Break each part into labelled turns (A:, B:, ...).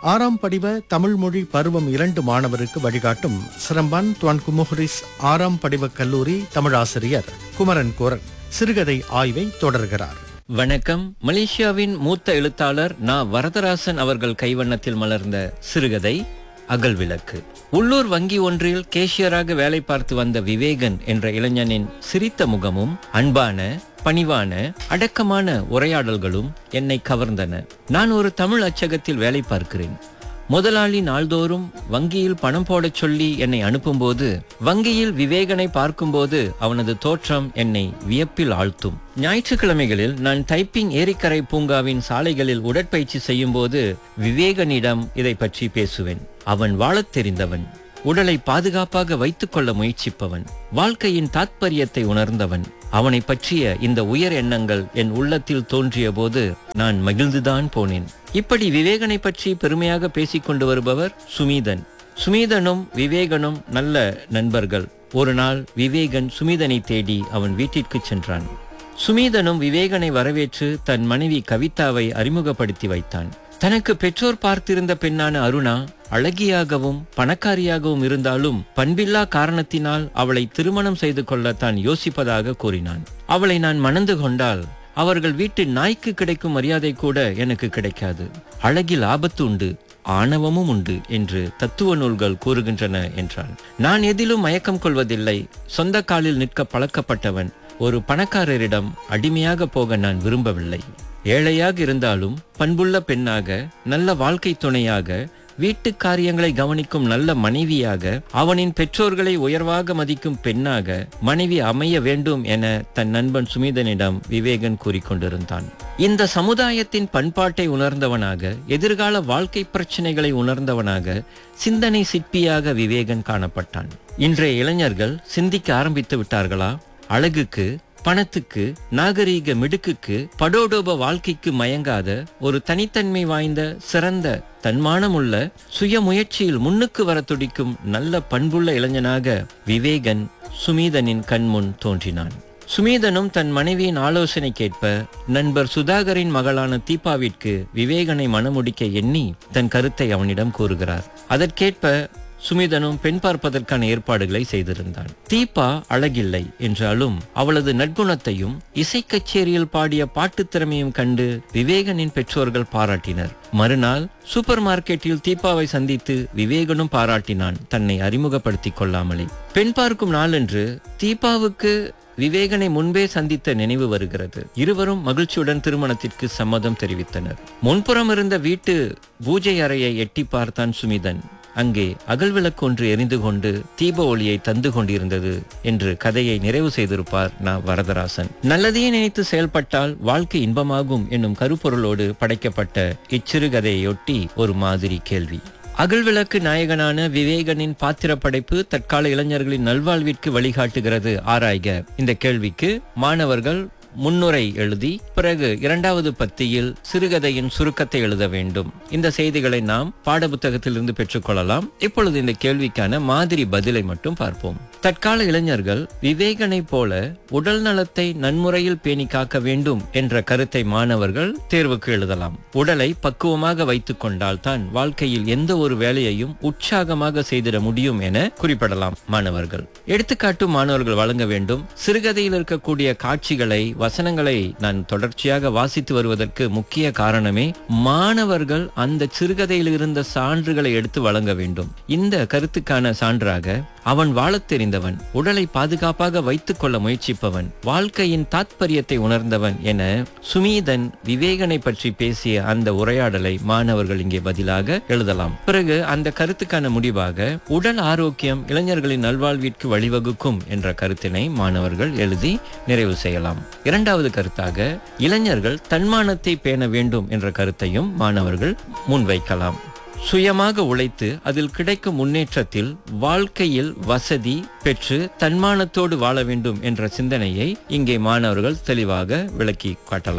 A: ஆறாம் படிவ தமிழ் மொழி பருவம் இரண்டு மாணவருக்கு வழிகாட்டும் சிரம்பான் துவான் குமுஹரிஸ் ஆறாம் படிவ கல்லூரி தமிழாசிரியர் குமரன் கோரன் சிறுகதை ஆய்வை தொடர்கிறார்
B: வணக்கம் மலேசியாவின் மூத்த எழுத்தாளர் நா வரதராசன் அவர்கள் கைவண்ணத்தில் மலர்ந்த சிறுகதை அகல்விளக்கு உள்ளூர் வங்கி ஒன்றில் கேஷியராக வேலை பார்த்து வந்த விவேகன் என்ற இளைஞனின் சிரித்த முகமும் அன்பான பணிவான அடக்கமான உரையாடல்களும் என்னை கவர்ந்தன நான் ஒரு தமிழ் அச்சகத்தில் வேலை பார்க்கிறேன் முதலாளி நாள்தோறும் வங்கியில் பணம் போடச் சொல்லி என்னை அனுப்பும்போது வங்கியில் விவேகனை பார்க்கும்போது அவனது தோற்றம் என்னை வியப்பில் ஆழ்த்தும் ஞாயிற்றுக்கிழமைகளில் நான் டைப்பிங் ஏரிக்கரை பூங்காவின் சாலைகளில் உடற்பயிற்சி செய்யும்போது விவேகனிடம் இதை பற்றி பேசுவேன் அவன் வாழத் தெரிந்தவன் உடலை பாதுகாப்பாக வைத்துக் கொள்ள முயற்சிப்பவன் வாழ்க்கையின் தாத்பரியத்தை உணர்ந்தவன் அவனை பற்றிய இந்த உயர் எண்ணங்கள் என் உள்ளத்தில் தோன்றிய போது நான் மகிழ்ந்துதான் போனேன் இப்படி விவேகனை பற்றி பெருமையாக பேசிக் கொண்டு வருபவர் சுமீதன் சுமீதனும் விவேகனும் நல்ல நண்பர்கள் ஒரு நாள் விவேகன் சுமீதனை தேடி அவன் வீட்டிற்கு சென்றான் சுமீதனும் விவேகனை வரவேற்று தன் மனைவி கவிதாவை அறிமுகப்படுத்தி வைத்தான் தனக்கு பெற்றோர் பார்த்திருந்த பெண்ணான அருணா அழகியாகவும் பணக்காரியாகவும் இருந்தாலும் பண்பில்லா காரணத்தினால் அவளை திருமணம் செய்து கொள்ள தான் யோசிப்பதாக கூறினான் அவளை நான் மணந்து கொண்டால் அவர்கள் வீட்டு நாய்க்கு கிடைக்கும் மரியாதை கூட எனக்கு கிடைக்காது அழகில் ஆபத்து உண்டு ஆணவமும் உண்டு என்று தத்துவ நூல்கள் கூறுகின்றன என்றான் நான் எதிலும் மயக்கம் கொள்வதில்லை சொந்த காலில் நிற்க பழக்கப்பட்டவன் ஒரு பணக்காரரிடம் அடிமையாக போக நான் விரும்பவில்லை ஏழையாக இருந்தாலும் பண்புள்ள பெண்ணாக நல்ல வாழ்க்கை துணையாக வீட்டு காரியங்களை கவனிக்கும் நல்ல மனைவியாக அவனின் பெற்றோர்களை உயர்வாக மதிக்கும் பெண்ணாக மனைவி அமைய வேண்டும் என தன் நண்பன் சுமீதனிடம் விவேகன் கூறிக்கொண்டிருந்தான் இந்த சமுதாயத்தின் பண்பாட்டை உணர்ந்தவனாக எதிர்கால வாழ்க்கை பிரச்சனைகளை உணர்ந்தவனாக சிந்தனை சிற்பியாக விவேகன் காணப்பட்டான் இன்றைய இளைஞர்கள் சிந்திக்க ஆரம்பித்து விட்டார்களா அழகுக்கு பணத்துக்கு நாகரீக மிடுக்குக்கு படோடோப வாழ்க்கைக்கு மயங்காத ஒரு தனித்தன்மை வாய்ந்த சிறந்த தன்மானமுள்ள சுய முயற்சியில் முன்னுக்கு வர துடிக்கும் நல்ல பண்புள்ள இளைஞனாக விவேகன் சுமீதனின் கண்முன் தோன்றினான் சுமீதனும் தன் மனைவியின் ஆலோசனை கேட்ப நண்பர் சுதாகரின் மகளான தீபாவிற்கு விவேகனை மணமுடிக்க எண்ணி தன் கருத்தை அவனிடம் கூறுகிறார் அதற்கேற்ப சுமிதனும் பெண் பார்ப்பதற்கான ஏற்பாடுகளை செய்திருந்தான் தீபா அழகில்லை என்றாலும் அவளது நற்குணத்தையும் இசை கச்சேரியில் பாடிய பாட்டுத் திறமையும் கண்டு விவேகனின் பெற்றோர்கள் பாராட்டினர் மறுநாள் சூப்பர் மார்க்கெட்டில் தீபாவை சந்தித்து விவேகனும் பாராட்டினான் தன்னை அறிமுகப்படுத்திக் கொள்ளாமலே பெண் பார்க்கும் நாளன்று தீபாவுக்கு விவேகனை முன்பே சந்தித்த நினைவு வருகிறது இருவரும் மகிழ்ச்சியுடன் திருமணத்திற்கு சம்மதம் தெரிவித்தனர் முன்புறம் இருந்த வீட்டு பூஜை அறையை எட்டி பார்த்தான் சுமிதன் அங்கே அகல்விளக்கு ஒன்று எரிந்து கொண்டு தீப ஒளியை தந்து கொண்டிருந்தது என்று கதையை நிறைவு செய்திருப்பார் நா வரதராசன் நல்லதையே நினைத்து செயல்பட்டால் வாழ்க்கை இன்பமாகும் என்னும் கருப்பொருளோடு படைக்கப்பட்ட இச்சிறுகதையொட்டி ஒரு மாதிரி கேள்வி அகல்விளக்கு நாயகனான விவேகனின் பாத்திர படைப்பு தற்கால இளைஞர்களின் நல்வாழ்விற்கு வழிகாட்டுகிறது ஆராய்க இந்த கேள்விக்கு மாணவர்கள் முன்னுரை எழுதி பிறகு இரண்டாவது பத்தியில் சிறுகதையின் சுருக்கத்தை எழுத வேண்டும் இந்த செய்திகளை நாம் பாடப்புத்தகத்திலிருந்து பெற்றுக்கொள்ளலாம் இப்பொழுது இந்த கேள்விக்கான மாதிரி பதிலை மட்டும் பார்ப்போம் தற்கால இளைஞர்கள் விவேகனை போல உடல் நலத்தை நன்முறையில் பேணி காக்க வேண்டும் என்ற கருத்தை மாணவர்கள் தேர்வுக்கு எழுதலாம் உடலை பக்குவமாக வைத்துக் கொண்டால் தான் வாழ்க்கையில் எந்த ஒரு வேலையையும் உற்சாகமாக செய்திட முடியும் என குறிப்பிடலாம் மாணவர்கள் எடுத்துக்காட்டு மாணவர்கள் வழங்க வேண்டும் சிறுகதையில் இருக்கக்கூடிய காட்சிகளை வசனங்களை நான் தொடர்ச்சியாக வாசித்து வருவதற்கு முக்கிய காரணமே மாணவர்கள் அந்த சிறுகதையில் இருந்த சான்றுகளை எடுத்து வழங்க வேண்டும் இந்த கருத்துக்கான சான்றாக அவன் வாழத் தெரிந்தவன் உடலை பாதுகாப்பாக வைத்துக் கொள்ள முயற்சிப்பவன் வாழ்க்கையின் தாத்பரியத்தை உணர்ந்தவன் என சுமீதன் விவேகனை பற்றி பேசிய அந்த உரையாடலை மாணவர்கள் இங்கே பதிலாக எழுதலாம் பிறகு அந்த கருத்துக்கான முடிவாக உடல் ஆரோக்கியம் இளைஞர்களின் நல்வாழ்விற்கு வழிவகுக்கும் என்ற கருத்தினை மாணவர்கள் எழுதி நிறைவு செய்யலாம் இரண்டாவது கருத்தாக இளைஞர்கள் தன்மானத்தை பேண வேண்டும் என்ற கருத்தையும் மாணவர்கள் முன்வைக்கலாம் சுயமாக உழைத்து அதில் கிடைக்கும் முன்னேற்றத்தில் வாழ்க்கையில் வசதி பெற்று தன்மானத்தோடு வாழ வேண்டும் என்ற சிந்தனையை இங்கே மாணவர்கள் தெளிவாக விளக்கி காட்டலாம்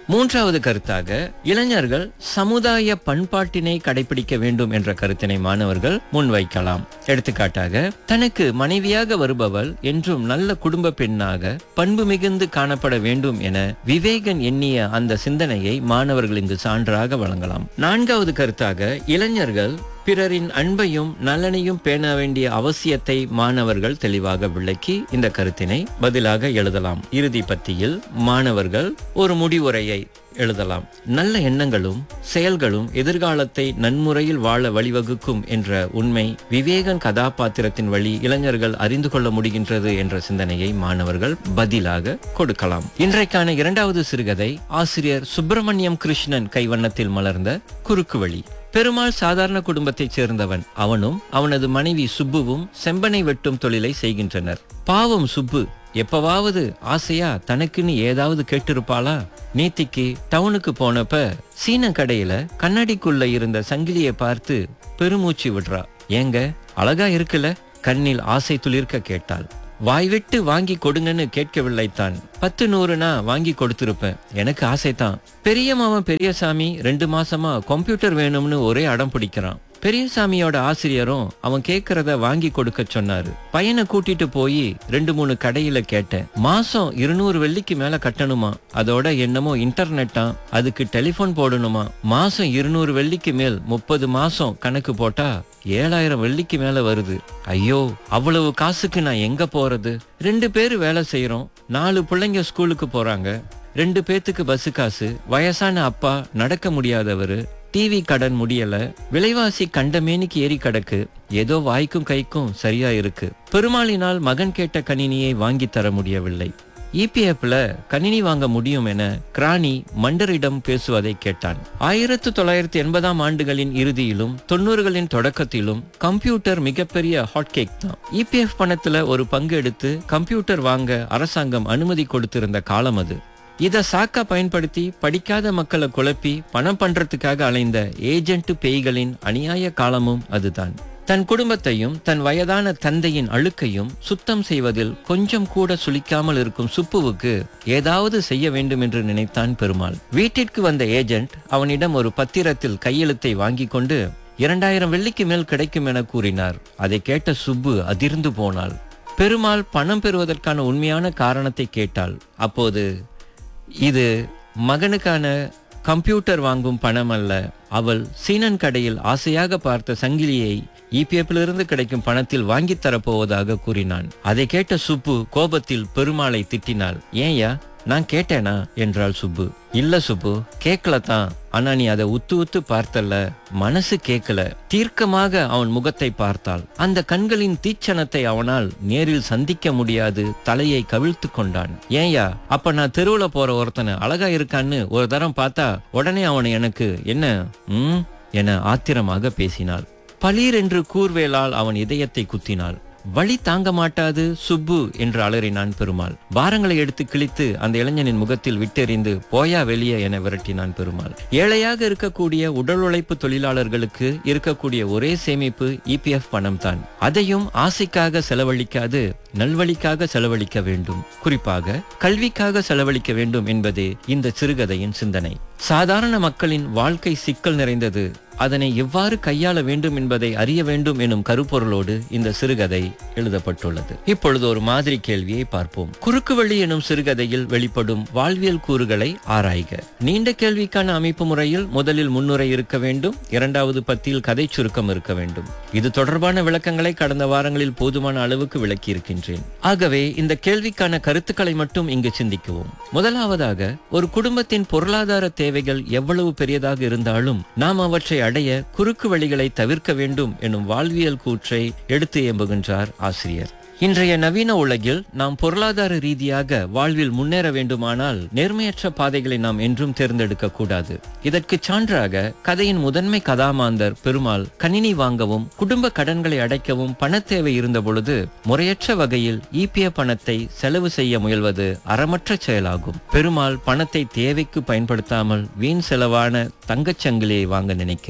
B: மூன்றாவது கருத்தாக இளைஞர்கள் சமுதாய பண்பாட்டினை கடைபிடிக்க வேண்டும் என்ற கருத்தினை மாணவர்கள் முன்வைக்கலாம் எடுத்துக்காட்டாக தனக்கு மனைவியாக வருபவள் என்றும் நல்ல குடும்ப பெண்ணாக பண்பு மிகுந்து காணப்பட வேண்டும் என விவேகன் எண்ணிய அந்த சிந்தனையை மாணவர்கள் இங்கு சான்றாக வழங்கலாம் நான்காவது கருத்தாக இளைஞர்கள் பிறரின் அன்பையும் நலனையும் பேண வேண்டிய அவசியத்தை மாணவர்கள் தெளிவாக விளக்கி இந்த கருத்தினை பதிலாக எழுதலாம் இறுதி பத்தியில் மாணவர்கள் ஒரு முடிவுரையை எழுதலாம் நல்ல எண்ணங்களும் செயல்களும் எதிர்காலத்தை நன்முறையில் வாழ வழிவகுக்கும் என்ற உண்மை விவேகன் கதாபாத்திரத்தின் வழி இளைஞர்கள் அறிந்து கொள்ள முடிகின்றது என்ற சிந்தனையை மாணவர்கள் பதிலாக கொடுக்கலாம் இன்றைக்கான இரண்டாவது சிறுகதை ஆசிரியர் சுப்பிரமணியம் கிருஷ்ணன் கைவண்ணத்தில் மலர்ந்த குறுக்கு வழி பெருமாள் சாதாரண குடும்பத்தைச் சேர்ந்தவன் அவனும் அவனது மனைவி சுப்புவும் செம்பனை வெட்டும் தொழிலை செய்கின்றனர் பாவம் சுப்பு எப்பவாவது ஆசையா தனக்குன்னு ஏதாவது கேட்டிருப்பாளா நேத்திக்கு டவுனுக்கு போனப்ப சீன கடையில கண்ணாடிக்குள்ள இருந்த சங்கிலியை பார்த்து பெருமூச்சு விடுறா ஏங்க அழகா இருக்குல்ல கண்ணில் ஆசை துளிர்க்க கேட்டாள் வாய்விட்டு வாங்கி கொடுங்கன்னு கேட்கவில்லைத்தான் பத்து நூறுனா வாங்கி கொடுத்திருப்பேன் எனக்கு ஆசைதான் பெரிய மாமன் பெரியசாமி ரெண்டு மாசமா கம்ப்யூட்டர் வேணும்னு ஒரே அடம் பிடிக்கிறான் பெரியசாமியோட ஆசிரியரும் அவன் கேக்குறத வாங்கி கொடுக்க சொன்னாரு பையனை கூட்டிட்டு போய் ரெண்டு மூணு கடையில கேட்டேன் மாசம் இருநூறு வெள்ளிக்கு மேல கட்டணுமா அதோட என்னமோ இன்டர்நெட்டா அதுக்கு டெலிபோன் போடணுமா மாசம் இருநூறு வெள்ளிக்கு மேல் முப்பது மாசம் கணக்கு போட்டா ஏழாயிரம் வெள்ளிக்கு மேல வருது ஐயோ அவ்வளவு காசுக்கு நான் எங்க போறது ரெண்டு பேரு வேலை செய்யறோம் நாலு பிள்ளைங்க ஸ்கூலுக்கு போறாங்க ரெண்டு பேத்துக்கு பஸ் காசு வயசான அப்பா நடக்க முடியாதவரு டிவி கடன் முடியல விலைவாசி கண்டமேனிக்கு ஏறி கிடக்கு ஏதோ வாய்க்கும் கைக்கும் சரியா இருக்கு பெருமாளினால் மகன் கேட்ட கணினியை வாங்கி தர முடியவில்லை இபிஎஃப்ல கணினி வாங்க முடியும் என கிரானி மண்டரிடம் பேசுவதை கேட்டான் ஆயிரத்து தொள்ளாயிரத்தி எண்பதாம் ஆண்டுகளின் இறுதியிலும் தொண்ணூறுகளின் தொடக்கத்திலும் கம்ப்யூட்டர் மிகப்பெரிய ஹாட்கேக் தான் இபிஎஃப் பணத்துல ஒரு பங்கு எடுத்து கம்ப்யூட்டர் வாங்க அரசாங்கம் அனுமதி கொடுத்திருந்த காலம் அது இத சாக்கா பயன்படுத்தி படிக்காத மக்களை குழப்பி பணம் பண்றதுக்காக அலைந்த ஏஜென்ட் பேய்களின் அநியாய காலமும் அதுதான் தன் குடும்பத்தையும் தன் வயதான தந்தையின் அழுக்கையும் சுத்தம் செய்வதில் கொஞ்சம் கூட சுளிக்காமல் இருக்கும் சுப்புவுக்கு ஏதாவது செய்ய வேண்டும் என்று நினைத்தான் பெருமாள் வீட்டிற்கு வந்த ஏஜென்ட் அவனிடம் ஒரு பத்திரத்தில் கையெழுத்தை வாங்கி கொண்டு இரண்டாயிரம் வெள்ளிக்கு மேல் கிடைக்கும் என கூறினார் அதை கேட்ட சுப்பு அதிர்ந்து போனாள் பெருமாள் பணம் பெறுவதற்கான உண்மையான காரணத்தை கேட்டாள் அப்போது இது மகனுக்கான கம்ப்யூட்டர் வாங்கும் பணம் அல்ல அவள் சீனன் கடையில் ஆசையாக பார்த்த சங்கிலியை இபிஎஃப்பிலிருந்து கிடைக்கும் பணத்தில் வாங்கித் தரப்போவதாக கூறினான் அதை கேட்ட சுப்பு கோபத்தில் பெருமாளை திட்டினாள் ஏன்யா நான் கேட்டேனா என்றாள் சுப்பு இல்ல சுப்பு கேட்கல தான் ஆனா நீ அதை உத்து உத்து பார்த்தல்ல மனசு கேட்கல தீர்க்கமாக அவன் முகத்தை பார்த்தாள் அந்த கண்களின் தீச்சனத்தை அவனால் நேரில் சந்திக்க முடியாது தலையை கவிழ்த்து கொண்டான் ஏன்யா அப்ப நான் தெருவுல போற ஒருத்தனை அழகா இருக்கான்னு ஒரு தரம் பார்த்தா உடனே அவனை எனக்கு என்ன ம் என ஆத்திரமாக பேசினாள் பளீர் என்று கூர்வேலால் அவன் இதயத்தை குத்தினாள் வழி தாங்க மாட்டாது சுப்பு என்று அலறினான் பெருமாள் பாரங்களை எடுத்து கிழித்து அந்த இளைஞனின் முகத்தில் விட்டெறிந்து போயா வெளியே என விரட்டினான் பெருமாள் ஏழையாக இருக்கக்கூடிய உடல் உழைப்பு தொழிலாளர்களுக்கு இருக்கக்கூடிய ஒரே சேமிப்பு இபிஎஃப் பணம் தான் அதையும் ஆசைக்காக செலவழிக்காது நல்வழிக்காக செலவழிக்க வேண்டும் குறிப்பாக கல்விக்காக செலவழிக்க வேண்டும் என்பதே இந்த சிறுகதையின் சிந்தனை சாதாரண மக்களின் வாழ்க்கை சிக்கல் நிறைந்தது அதனை எவ்வாறு கையாள வேண்டும் என்பதை அறிய வேண்டும் எனும் கருப்பொருளோடு இந்த சிறுகதை எழுதப்பட்டுள்ளது இப்பொழுது ஒரு மாதிரி கேள்வியை பார்ப்போம் குறுக்கு வழி எனும் சிறுகதையில் வெளிப்படும் வாழ்வியல் கூறுகளை ஆராய்க நீண்ட கேள்விக்கான அமைப்பு முறையில் முதலில் முன்னுரை இருக்க வேண்டும் இரண்டாவது பத்தியில் கதை சுருக்கம் இருக்க வேண்டும் இது தொடர்பான விளக்கங்களை கடந்த வாரங்களில் போதுமான அளவுக்கு விளக்கி இருக்கின்றேன் ஆகவே இந்த கேள்விக்கான கருத்துக்களை மட்டும் இங்கு சிந்திக்குவோம் முதலாவதாக ஒரு குடும்பத்தின் பொருளாதார தேவைகள் எவ்வளவு பெரியதாக இருந்தாலும் நாம் அவற்றை அடைய குறுக்கு வழிகளை தவிர்க்க வேண்டும் எனும் வாழ்வியல் கூற்றை எடுத்து எம்புகின்றார் ஆசிரியர் இன்றைய நவீன உலகில் நாம் பொருளாதார ரீதியாக வாழ்வில் முன்னேற வேண்டுமானால் நேர்மையற்ற பாதைகளை நாம் என்றும் தேர்ந்தெடுக்க கூடாது இதற்கு சான்றாக கதையின் முதன்மை கதாமாந்தர் பெருமாள் கணினி வாங்கவும் குடும்ப கடன்களை அடைக்கவும் பணத்தேவை இருந்த பொழுது முறையற்ற வகையில் ஈப்பிய பணத்தை செலவு செய்ய முயல்வது அறமற்ற செயலாகும் பெருமாள் பணத்தை தேவைக்கு பயன்படுத்தாமல் வீண் செலவான தங்கச் சங்கிலியை வாங்க நினைக்கிறார்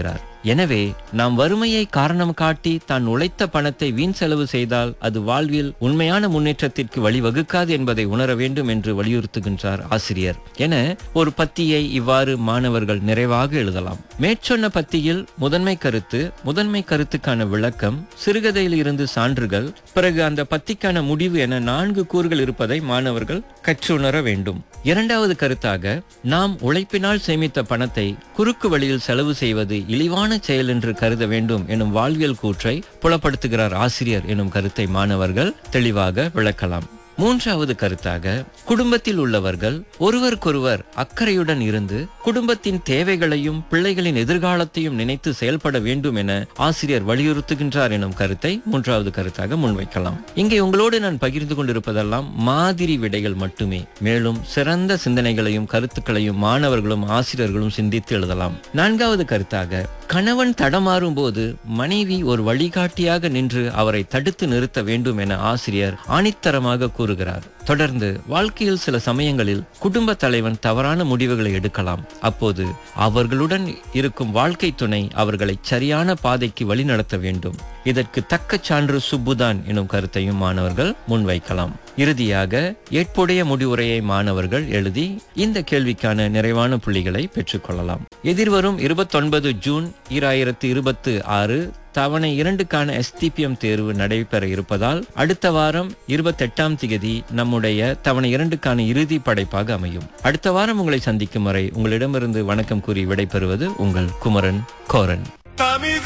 B: எனவே நாம் வறுமையை காரணம் காட்டி தான் உழைத்த பணத்தை வீண் செலவு செய்தால் அது வாழ்வில் உண்மையான முன்னேற்றத்திற்கு வழிவகுக்காது என்பதை உணர வேண்டும் என்று வலியுறுத்துகின்றார் ஆசிரியர் என ஒரு பத்தியை இவ்வாறு மாணவர்கள் நிறைவாக எழுதலாம் மேற்சொன்ன பத்தியில் முதன்மை கருத்து முதன்மை கருத்துக்கான விளக்கம் சிறுகதையில் இருந்து சான்றுகள் பிறகு அந்த பத்திக்கான முடிவு என நான்கு கூறுகள் இருப்பதை மாணவர்கள் கற்றுணர வேண்டும் இரண்டாவது கருத்தாக நாம் உழைப்பினால் சேமித்த பணத்தை குறுக்கு வழியில் செலவு செய்வது இழிவான செயல் என்று கருத வேண்டும் எனும் வாழ்வியல் கூற்றை புலப்படுத்துகிறார் ஆசிரியர் எனும் கருத்தை மாணவர்கள் தெளிவாக விளக்கலாம் மூன்றாவது கருத்தாக குடும்பத்தில் உள்ளவர்கள் ஒருவருக்கொருவர் அக்கறையுடன் இருந்து குடும்பத்தின் தேவைகளையும் பிள்ளைகளின் எதிர்காலத்தையும் நினைத்து செயல்பட வேண்டும் என ஆசிரியர் வலியுறுத்துகின்றார் எனும் கருத்தை மூன்றாவது கருத்தாக முன்வைக்கலாம் இங்கே உங்களோடு நான் பகிர்ந்து கொண்டிருப்பதெல்லாம் மாதிரி விடைகள் மட்டுமே மேலும் சிறந்த சிந்தனைகளையும் கருத்துக்களையும் மாணவர்களும் ஆசிரியர்களும் சிந்தித்து எழுதலாம் நான்காவது கருத்தாக கணவன் தடமாறும் போது மனைவி ஒரு வழிகாட்டியாக நின்று அவரை தடுத்து நிறுத்த வேண்டும் என ஆசிரியர் ஆணித்தரமாக கூறுகிறார் தொடர்ந்து வாழ்க்கையில் சில சமயங்களில் குடும்ப தலைவன் தவறான முடிவுகளை எடுக்கலாம் அப்போது அவர்களுடன் இருக்கும் வாழ்க்கை துணை அவர்களை சரியான பாதைக்கு வழிநடத்த வேண்டும் இதற்கு தக்க சான்று சுப்புதான் எனும் கருத்தையும் மாணவர்கள் முன்வைக்கலாம் இறுதியாக ஏற்புடைய முடிவுரையை மாணவர்கள் எழுதி இந்த கேள்விக்கான நிறைவான புள்ளிகளை பெற்றுக்கொள்ளலாம் எதிர்வரும் இருபத்தொன்பது ஜூன் ஈராயிரத்து இருபத்து ஆறு தவணை இரண்டுக்கான எஸ்டிபிஎம் தேர்வு நடைபெற இருப்பதால் அடுத்த வாரம் இருபத்தெட்டாம் திகதி நம்முடைய தவணை இரண்டுக்கான இறுதி படைப்பாக அமையும் அடுத்த வாரம் உங்களை சந்திக்கும் வரை உங்களிடமிருந்து வணக்கம் கூறி விடைபெறுவது உங்கள் குமரன் கோரன்
C: தமிழ்